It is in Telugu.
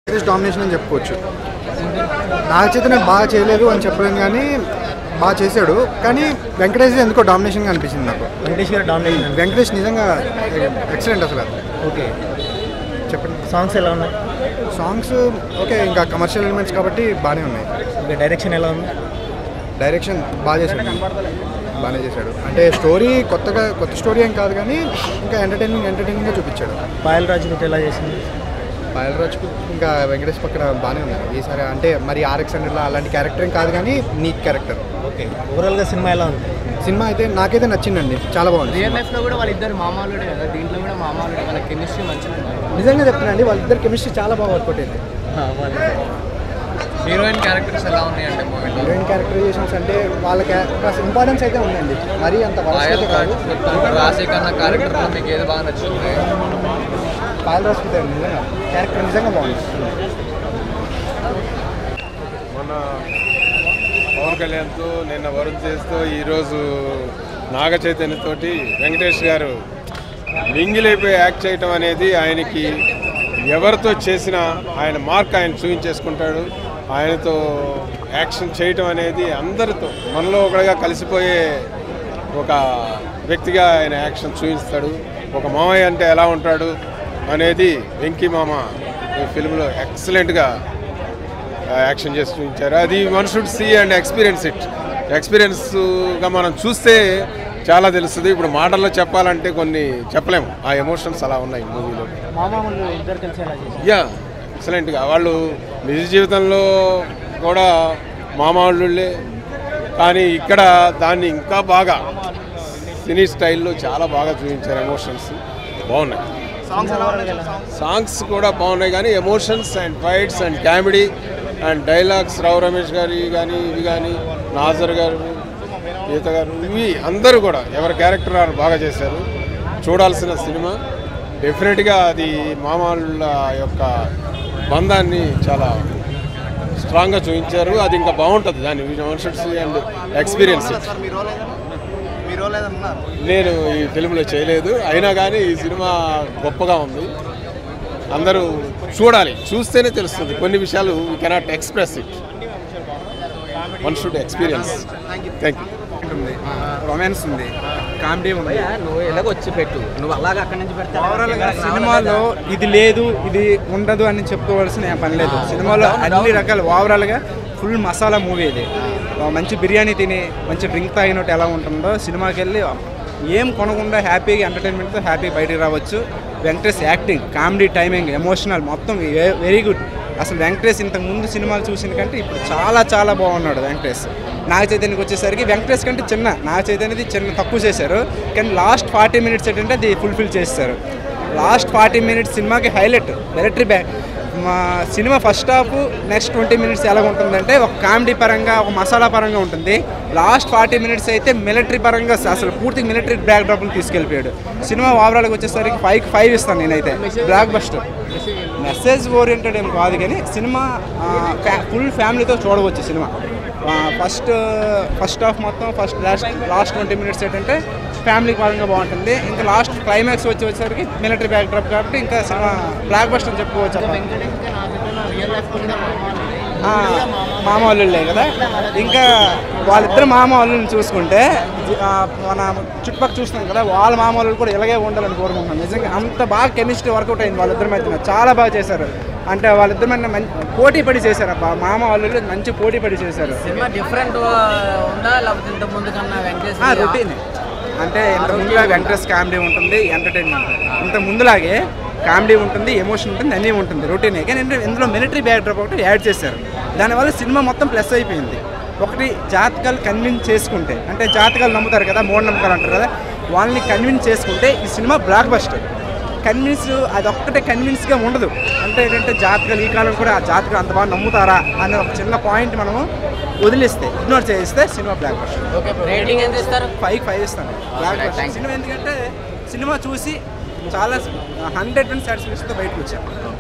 వెంకటేష్ డామినేషన్ అని చెప్పుకోవచ్చు నాగ చైతన్య బాగా చేయలేదు అని చెప్పలేను కానీ బాగా చేశాడు కానీ వెంకటేష్ ఎందుకో డామినేషన్గా అనిపించింది నాకు వెంకటేష్ గారు డామినేషన్ వెంకటేష్ నిజంగా ఎక్సలెంట్ అసలు ఓకే చెప్పండి సాంగ్స్ ఎలా ఉన్నాయి సాంగ్స్ ఓకే ఇంకా కమర్షియల్ ఎలిమెంట్స్ కాబట్టి బాగానే ఉన్నాయి ఓకే డైరెక్షన్ ఎలా ఉంది డైరెక్షన్ బాగా చేశాడు బాగానే చేశాడు అంటే స్టోరీ కొత్తగా కొత్త స్టోరీ ఏం కాదు కానీ ఇంకా ఎంటర్టైనింగ్ ఎంటర్టైనింగ్గా చూపించాడు పాయల్ రాజు గుట్ ఎలా చేసింది పాయల్ రాజ్కు ఇంకా వెంకటేష్ పక్కన బాగానే ఉంది ఈసారి అంటే మరి ఆర్ఎక్స్ హండ్రెడ్లో అలాంటి క్యారెక్టర్ ఏం కాదు కానీ నీట్ క్యారెక్టర్ ఓకే ఓవరాల్గా సినిమా ఎలా ఉంది సినిమా అయితే నాకైతే నచ్చిందండి చాలా బాగుంది రియల్ లైఫ్ లో కూడా వాళ్ళిద్దరు మామాలుడే కదా దీంట్లో కూడా మామాలుడే వాళ్ళ కెమిస్ట్రీ మంచిగా ఉంది నిజంగా చెప్తున్నాండి వాళ్ళిద్దరు కెమిస్ట్రీ చాలా బాగా వర్కౌట్ అయింది హీరోయిన్ క్యారెక్టర్స్ ఎలా ఉన్నాయి అంటే మూవీలో హీరోయిన్ క్యారెక్టరైజేషన్స్ అంటే వాళ్ళ ఇంపార్టెన్స్ అయితే ఉందండి మరీ అంత వరస్ట్ అయితే కాదు రాశి కన్నా క్యారెక్టర్ మీకు ఏది బాగా నచ్చుతుంది పాయల్ రాజ్ నిజంగా క్యారెక్టర్ నిజంగా బాగుంది మొన్న పవన్ కళ్యాణ్తో నిన్న వరుణ్ చేస్తూ ఈరోజు నాగ చైతన్యతోటి వెంకటేష్ గారు మింగిలైపోయి యాక్ట్ చేయటం అనేది ఆయనకి ఎవరితో చేసినా ఆయన మార్క్ ఆయన చూపించేసుకుంటాడు ఆయనతో యాక్షన్ చేయటం అనేది అందరితో మనలో ఒకటిగా కలిసిపోయే ఒక వ్యక్తిగా ఆయన యాక్షన్ చూపిస్తాడు ఒక మామయ్య అంటే ఎలా ఉంటాడు అనేది వెంకీ మామ ఈ ఫిల్మ్లో ఎక్సలెంట్గా యాక్షన్ చేసి చూపించారు అది one should see and experience it ఎక్స్పీరియన్స్గా మనం చూస్తే చాలా తెలుస్తుంది ఇప్పుడు మాటల్లో చెప్పాలంటే కొన్ని చెప్పలేము ఆ ఎమోషన్స్ అలా ఉన్నాయి మూవీలో మామూలు ఇద్దరు కలిసి ఎలా చేశారు యా ఎక్సలెంట్గా వాళ్ళు నిజ జీవితంలో కూడా మామాళ్ళుళ్ళే కానీ ఇక్కడ దాన్ని ఇంకా బాగా సినీ స్టైల్లో చాలా బాగా చూపించారు ఎమోషన్స్ బాగున్నాయి సాంగ్స్ కూడా బాగున్నాయి కానీ emotions and fights and comedy and dialogues Rao Ramesh గారి కానీ ఇవి కానీ నాజర్ గారు ఈత గారు ఇవి అందరూ కూడా ఎవరి క్యారెక్టర్ వారు బాగా చేశారు చూడాల్సిన సినిమా డెఫినెట్గా అది మామాళ్ళ యొక్క బంధాన్ని చాలా స్ట్రాంగ్గా చూపించారు అది ఇంకా బాగుంటుంది దాన్ని మనుషుడ్స్ అండ్ ఎక్స్పీరియన్స్ నేను ఈ ఫిల్మ్లో చేయలేదు అయినా కానీ ఈ సినిమా గొప్పగా ఉంది అందరూ చూడాలి చూస్తేనే తెలుస్తుంది కొన్ని విషయాలు we cannot express it one should experience thank you ఉంది రొమాన్స్ ఉంది కామెడీ ఉంది నువ్వు ఎలాగొచ్చి పెట్టు నువ్వు అలాగ అక్కడి నుంచి ఓవరాల్గా సినిమాలో ఇది లేదు ఇది ఉండదు అని చెప్పుకోవాల్సిన పని లేదు సినిమాలో అన్ని రకాల ఓవరాల్గా ఫుల్ మసాలా మూవీ ఇది ఆ, మంచి బిర్యానీ తిని మంచి డ్రింక్ తాగినట్టు ఎలా ఉంటుందో సినిమాకి వెళ్ళి ఏం కొనకుండా హ్యాపీగా ఎంటర్టైన్మెంట్తో హ్యాపీ బయటికి రావచ్చు Venkatesh acting comedy timing emotional మొత్తం వెరీ గుడ్ అసలు వెంకటేష్ ఇంతకు ముందు సినిమాలు చూసిన కంటే ఇప్పుడు చాలా చాలా బాగున్నాడు వెంకటేష్ నాగ చైతన్యకి వచ్చేసరికి వెంకటేష్ కంటే చిన్న నాగ చైతన్యది చిన్న తక్కువ చేశారు కానీ లాస్ట్ ఫార్టీ మినిట్స్ ఏంటంటే అది ఫుల్ఫిల్ చేస్తారు లాస్ట్ ఫార్టీ మినిట్స్ సినిమాకి హైలైట్ మిలిటరీ బ్యాక్ మా cinema first half next twenty minutes ఎలా ఉంటుందంటే ఒక కామెడీ పరంగా ఒక మసాలా పరంగా ఉంటుంది లాస్ట్ ఫార్టీ మినిట్స్ అయితే మిలిటరీ పరంగా అసలు పూర్తి మిలిటరీ బ్యాక్ డ్రాప్లు తీసుకెళ్ళిపోయాడు సినిమా ఓవరాల్గా వచ్చేసరికి ఫైవ్ ఫైవ్ ఇస్తాను నేనైతే బ్లాక్ బస్టర్ మెసేజ్ ఓరియంటెడ్ ఏం కాదు కానీ సినిమా ఫుల్ ఫ్యామిలీతో చూడవచ్చు సినిమా ఫస్ట్ ఫస్ట్ హాఫ్ మొత్తం first last last twenty minutes ఏంటంటే ఫ్యామిలీ పరంగా బాగుంటుంది ఇంకా లాస్ట్ క్లైమాక్స్ వచ్చి వచ్చేసరికి మిలిటరీ బ్యాక్ డ్రాప్ కాబట్టి ఇంకా సినిమా బ్లాక్ బస్టర్ అని చెప్పుకోవచ్చు అన్నమాట. రియల్ లైఫ్ కూడా ఆ, మామ వాళ్ళే కదా ఇంకా వాళ్ళిద్దరు మామ వాళ్ళని చూసుకుంటే ఆ, మన చుట్టుపక్కల చూస్తున్నాం కదా వాళ్ళ మామ వాళ్ళు కూడా ఇలాగే ఉండాలని కోరుకుంటున్నాం నిజంగా అంత బాగా కెమిస్ట్రీ వర్కౌట్ అయింది వాళ్ళిద్దరి మధ్యన చాలా బాగా చేశారు అంటే వాళ్ళిద్దరి మధ్య మంచి పోటీ పడి చేశారు అబ్బా మామ వాళ్ళు మంచి పోటీ పడి చేశారు సినిమా డిఫరెంట్ ఉందా లేకపోతే ఇంత ముందు కన్నా వెంకటేష్ రొటీన్ అంటే ఇంత ముందులా వెంకటేష్ కామెడీ ఉంటుంది ఎంటర్టైన్మెంట్ ఇంత ముందులాగే కామెడీ ఉంటుంది ఎమోషన్ ఉంటుంది అన్నీ ఉంటుంది రొటీనే కానీ ఏంటంటే ఇందులో మిలిటరీ బ్యాక్డ్రాప్ ఒకటి యాడ్ చేశారు దానివల్ల సినిమా మొత్తం ప్లస్ అయిపోయింది ఒకటి జాతకాలు కన్విన్స్ చేసుకుంటే అంటే జాతకాలు నమ్ముతారు కదా మూఢనమ్మకాలు అంటారు కదా వాళ్ళని కన్విన్స్ చేసుకుంటే ఈ సినిమా బ్లాక్ బస్టర్ కన్విన్స్ అది ఒక్కటే కన్విన్స్గా ఉండదు అంటే ఏంటంటే జాతకాలు ఈ కాలం కూడా ఆ జాతకాలు అంత బాగా నమ్ముతారా అనే ఒక చిన్న పాయింట్ మనము వదిలేస్తే ఇగ్నోర్ చేస్తే cinema blockbuster okay rating ఎంత ఇస్తారు ఫైవ్ ఫైవ్ ఇస్తాను block Right, buster. thank you. Cinema ఎందుకంటే సినిమా చూసి చాలా హండ్రెడ్ అండ్ సాటిస్ఫాక్షన్తో బయటకు వచ్చాను